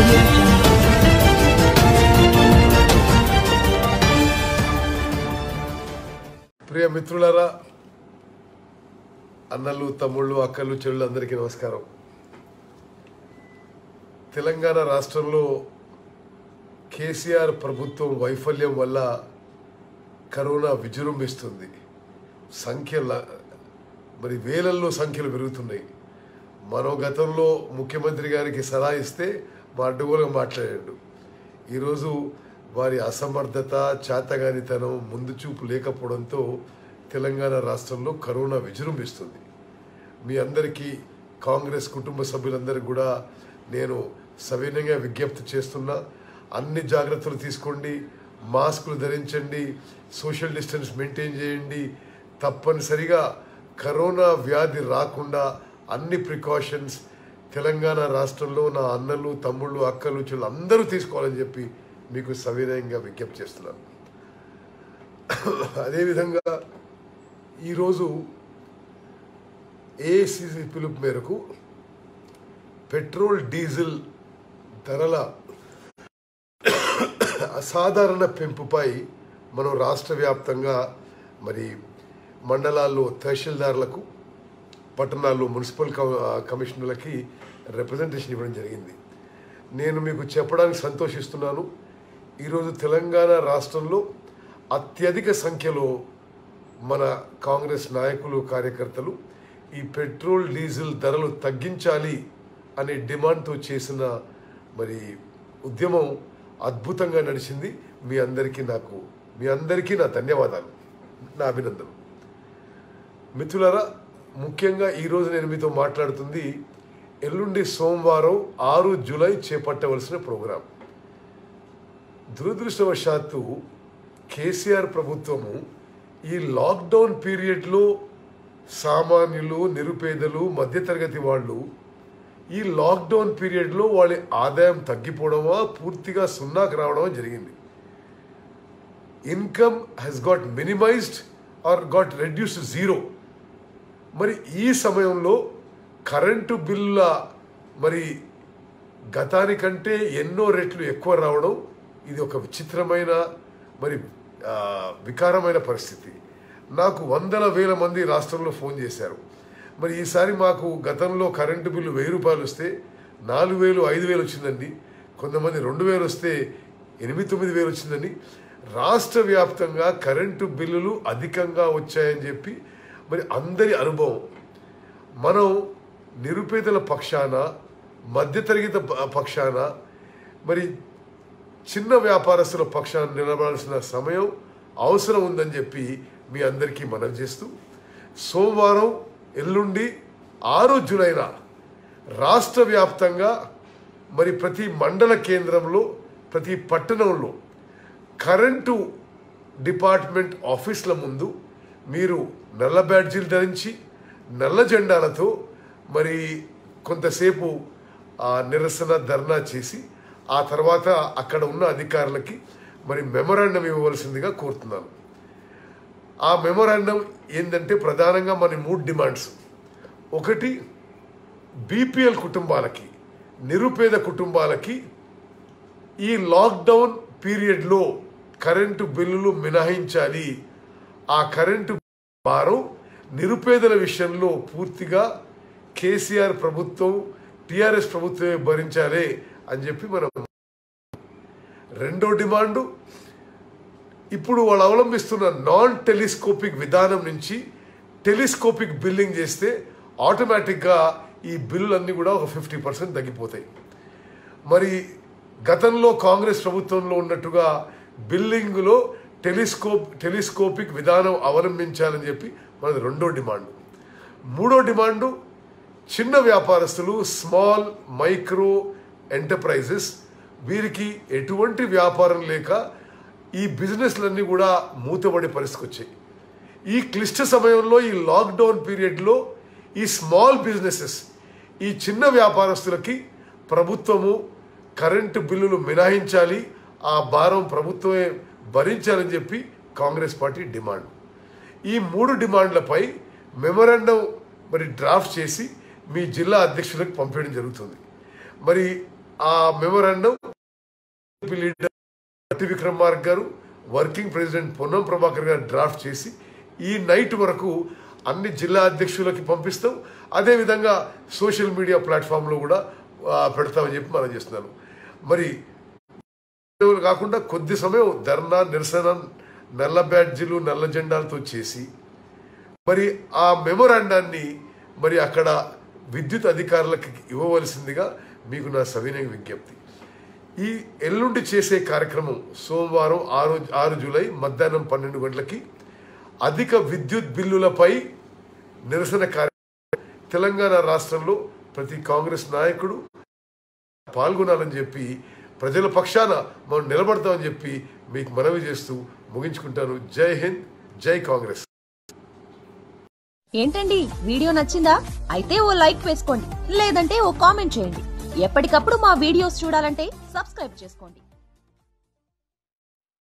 audio jungle. ప్రియ మిత్రులారా అన్నలు తమ్ముళ్ళు అక్కలు చెల్లు అందరికీ నమస్కారం తెలంగాణ రాష్ట్రంలో కేసీఆర్ ప్రభుత్వం వైఫల్యం వల్ల కరోనా విజృంభిస్తుంది సంఖ్యల మరి వేలల్లో సంఖ్యలు పెరుగుతున్నాయి మనం గతంలో ముఖ్యమంత్రి గారికి సలహా ఇస్తే మా అడ్డుగోలుగా మాట్లాడాడు ఈరోజు వారి అసమర్థత చాతగానితనం ముందు చూపు లేకపోవడంతో తెలంగాణ రాష్ట్రంలో కరోనా విజృంభిస్తుంది మీ అందరికీ కాంగ్రెస్ కుటుంబ సభ్యులందరికీ కూడా నేను సవినయంగా విజ్ఞప్తి చేస్తున్నా అన్ని జాగ్రత్తలు తీసుకోండి మాస్కులు ధరించండి సోషల్ డిస్టెన్స్ మెయింటైన్ చేయండి తప్పనిసరిగా కరోనా వ్యాధి రాకుండా అన్ని ప్రికాషన్స్ తెలంగాణ రాష్ట్రంలో నా అన్నలు తమ్ముళ్ళు అక్కలు చెల్లు అందరూ తీసుకోవాలని చెప్పి మీకు సవినయంగా విజ్ఞప్తి చేస్తున్నాను అదేవిధంగా ఈరోజు ఏఐసిసి పిలుపు మేరకు పెట్రోల్ డీజిల్ ధరల అసాధారణ పెంపుపై మనం రాష్ట్ర వ్యాప్తంగా మరి మండలాల్లో తహసీల్దార్లకు పట్టణాల్లో మున్సిపల్ కమ- కమిషనర్లకి రిప్రజెంటేషన్ ఇవ్వడం జరిగింది నేను మీకు చెప్పడానికి సంతోషిస్తున్నాను ఈరోజు తెలంగాణ రాష్ట్రంలో అత్యధిక సంఖ్యలో మన కాంగ్రెస్ నాయకులు కార్యకర్తలు ఈ పెట్రోల్ డీజిల్ ధరలు తగ్గించాలి అనే డిమాండ్తో చేసిన మరి ఉద్యమం అద్భుతంగా నడిచింది మీ అందరికీ నాకు మీ అందరికీ నా ధన్యవాదాలు నా అభినందనలు మిత్రులారా ముఖ్యంగా ఈరోజు నేను మీతో మాట్లాడుతుంది ఎల్లుండి సోమవారం ఆరు జూలై చేపట్టవలసిన ప్రోగ్రాం దురదృష్టవశాత్తు కేసీఆర్ ప్రభుత్వము ఈ లాక్డౌన్ పీరియడ్లో సామాన్యులు నిరుపేదలు మధ్యతరగతి వాళ్ళు ఈ లాక్డౌన్ పీరియడ్లో వాళ్ళ ఆదాయం తగ్గిపోవడమా పూర్తిగా సున్నాకు రావడమా జరిగింది income he's got minimized or got reduced zero మరి ఈ సమయంలో కరెంటు బిల్లుల మరి గతానికంటే ఎన్నో రెట్లు ఎక్కువ రావడం ఇది ఒక విచిత్రమైన మరి ఆ, వికారమైన పరిస్థితి నాకు వందల వేల మంది రాష్ట్రంలో ఫోన్ చేశారు మరి ఈసారి మాకు గతంలో కరెంటు బిల్లు వెయ్యి రూపాయలు వస్తే నాలుగు వేలు ఐదు వేలు వచ్చిందండి కొంతమంది రెండు వేలు వస్తే ఎనిమిది తొమ్మిది వేలు వచ్చిందని రాష్ట్ర వ్యాప్తంగా కరెంటు బిల్లులు అధికంగా వచ్చాయని చెప్పి మరి అందరి అనుభవం మనం నిరుపేదల పక్షాన మధ్యతరగతి ప- పక్షాన మరి చిన్న వ్యాపారస్తుల పక్షాన నిలబడాల్సిన సమయం అవసరం ఉందని చెప్పి మీ అందరికీ మనవి చేస్తూ సోమవారం ఎల్లుండి ఆరో జూలైన రాష్ట్ర వ్యాప్తంగా మరి ప్రతి మండల కేంద్రంలో ప్రతి పట్టణంలో కరెంటు డిపార్ట్మెంట్ ఆఫీసుల ముందు మీరు నల్ల బ్యాడ్జీలు ధరించి నల్ల జెండాలతో మరి కొంతసేపు ఆ నిరసన ధర్నా చేసి ఆ తర్వాత అక్కడ ఉన్న అధికారులకి మరి మెమరాండం ఇవ్వవలసిందిగా కోరుతున్నాను ఆ మెమరాండం ఏంటంటే ప్రధానంగా మన మూడు డిమాండ్స్ ఒకటి బీపీఎల్ కుటుంబాలకి నిరుపేద కుటుంబాలకి ఈ లాక్డౌన్ పీరియడ్లో కరెంటు బిల్లులు మినహాయించాలి ఆ కరెంటు భారం నిరుపేదల విషయంలో పూర్తిగా కేసీఆర్ ప్రభుత్వం టిఆర్ఎస్ ప్రభుత్వమే భరించాలి అని చెప్పి మనం రెండో డిమాండు ఇప్పుడు వాళ్ళు అవలంబిస్తున్న నాన్ టెలిస్కోపిక్ విధానం నుంచి టెలిస్కోపిక్ బిల్లింగ్ చేస్తే ఆటోమేటిక్గా ఈ బిల్లులన్నీ కూడా ఒక ఫిఫ్టీ పర్సెంట్ తగ్గిపోతాయి మరి గతంలో కాంగ్రెస్ ప్రభుత్వంలో ఉన్నట్టుగా బిల్లింగ్లో టెలిస్కోప్ టెలిస్కోపిక్ విధానం అవలంబించాలని చెప్పి మనది రెండో డిమాండ్ మూడో డిమాండు చిన్న వ్యాపారస్తులు స్మాల్ మైక్రో ఎంటర్ప్రైజెస్ వీరికి ఎటువంటి వ్యాపారం లేక ఈ బిజినెస్లన్నీ కూడా మూతబడే పరిస్థితికి వచ్చాయి ఈ క్లిష్ట సమయంలో ఈ లాక్డౌన్ పీరియడ్లో ఈ స్మాల్ బిజినెసెస్ ఈ చిన్న వ్యాపారస్తులకి ప్రభుత్వము కరెంటు బిల్లులు మినహాయించాలి ఆ భారం ప్రభుత్వమే భరించాలని చెప్పి కాంగ్రెస్ పార్టీ డిమాండ్ ఈ మూడు డిమాండ్లపై మెమరాండం మరి డ్రాఫ్ట్ చేసి మీ జిల్లా అధ్యక్షులకు పంపించడం జరుగుతుంది మరి ఆ మెమోరాండం లీడర్ అతి విక్రమార్క గారు వర్కింగ్ ప్రెసిడెంట్ పొన్నం ప్రభాకర్ గారు డ్రాఫ్ట్ చేసి ఈ నైట్ వరకు అన్ని జిల్లా అధ్యక్షులకి పంపిస్తాం అదేవిధంగా సోషల్ మీడియా ప్లాట్ఫామ్లో కూడా ఆ, పెడతామని చెప్పి మనం చేస్తున్నాను మరి ఉద్యోగులు కాకుండా కొద్ది సమయం ధర్నా నిరసన నల్ల బ్యాడ్జీలు నల్ల జెండాలతో చేసి మరి ఆ మెమోరాండాన్ని మరి అక్కడ విద్యుత్ అధికారులకు ఇవ్వవలసిందిగా మీకు నా సవినయ విజ్ఞప్తి ఈ ఎల్లుండి చేసే కార్యక్రమం సోమవారం ఆరు ఆరు జూలై మధ్యాహ్నం పన్నెండు గంటలకి అధిక విద్యుత్ బిల్లులపై నిరసన కార్యక్రమం తెలంగాణ రాష్ట్రంలో ప్రతి కాంగ్రెస్ నాయకుడు పాల్గొనాలని చెప్పి ప్రజల పక్షాన మనం నిలబడతామని చెప్పి మీకు మనవి చేస్తూ ముగించుకుంటాను జై హింద్ జై కాంగ్రెస్ ఏంటండి వీడియో నచ్చిందా అయితే ఓ లైక్ వేసుకోండి లేదంటే ఓ కామెంట్ చేయండి ఎప్పటికప్పుడు మా వీడియోస్ చూడాలంటే సబ్స్క్రైబ్ చేసుకోండి